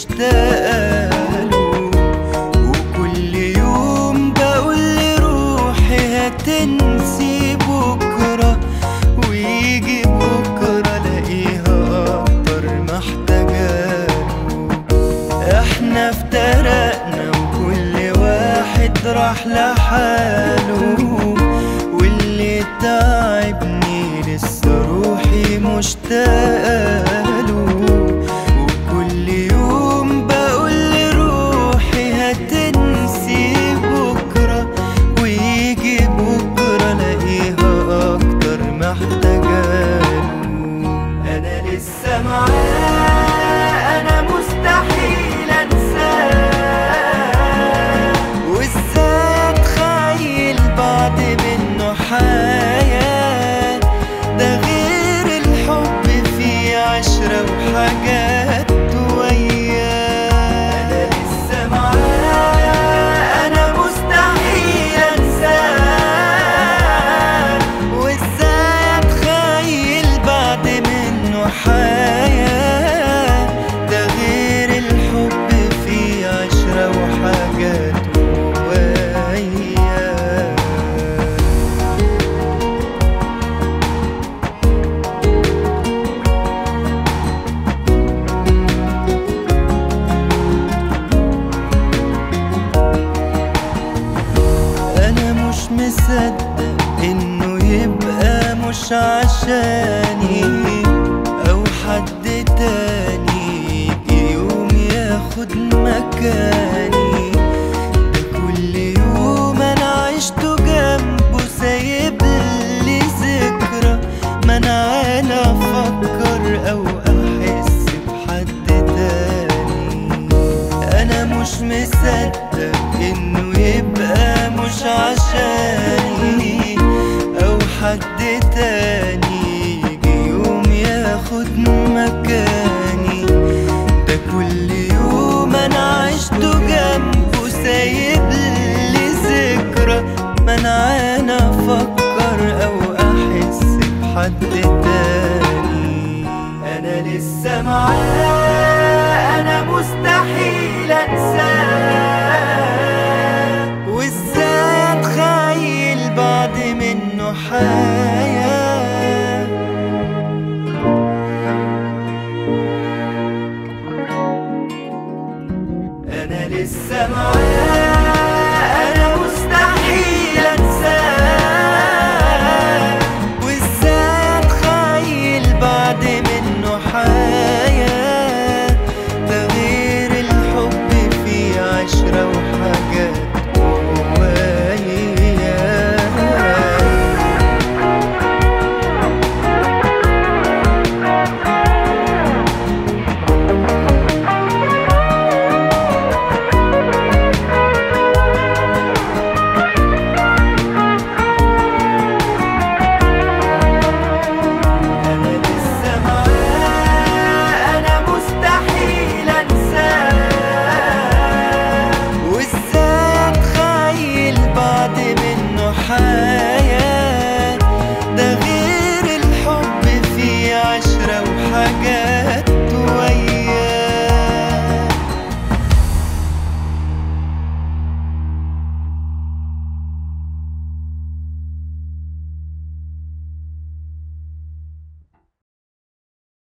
مشتاقة له وكل يوم بقول لروحي هتنسي بكرة ويجي بكرة الاقيها اكتر محتاجة له احنا افترقنا وكل واحد راح لحاله واللي تعبني لسه روحي مشتاقة له وكل يوم بقول لروحي هتنسي بكرة ويجي بكرة الاقيها اكتر محتاجة له انا لسه معاه انا مستحيل انساه وازاي اتخيل بعد منه حياة ده غير الحب فيه عشرة وحاجات وياه انا لسه معاه انا مستحيل انساه وازاي اتخيل بعد منه حياة ده غير الحب فيه عشرة وحاجات وياه انا مش مصدق انه يبقى مش عشاني او حد تاني يجي يوم ياخد مكاني ده كل يوم انا عشته جنبه سايب لي ذكرى ما انا عيني افكر او احس بحد تاني انا مش مصدق انه يبقى مش عشاني او حد تاني يجي يوم ياخد مكاني ده كل يوم انا عشته جنبه سايب لي ذكرى ما انا عيني افكر او احس بحد تاني انا لسه معاه انا مستحيل انساه وازاي اتخيل بعد منه حياه انا لسه معاه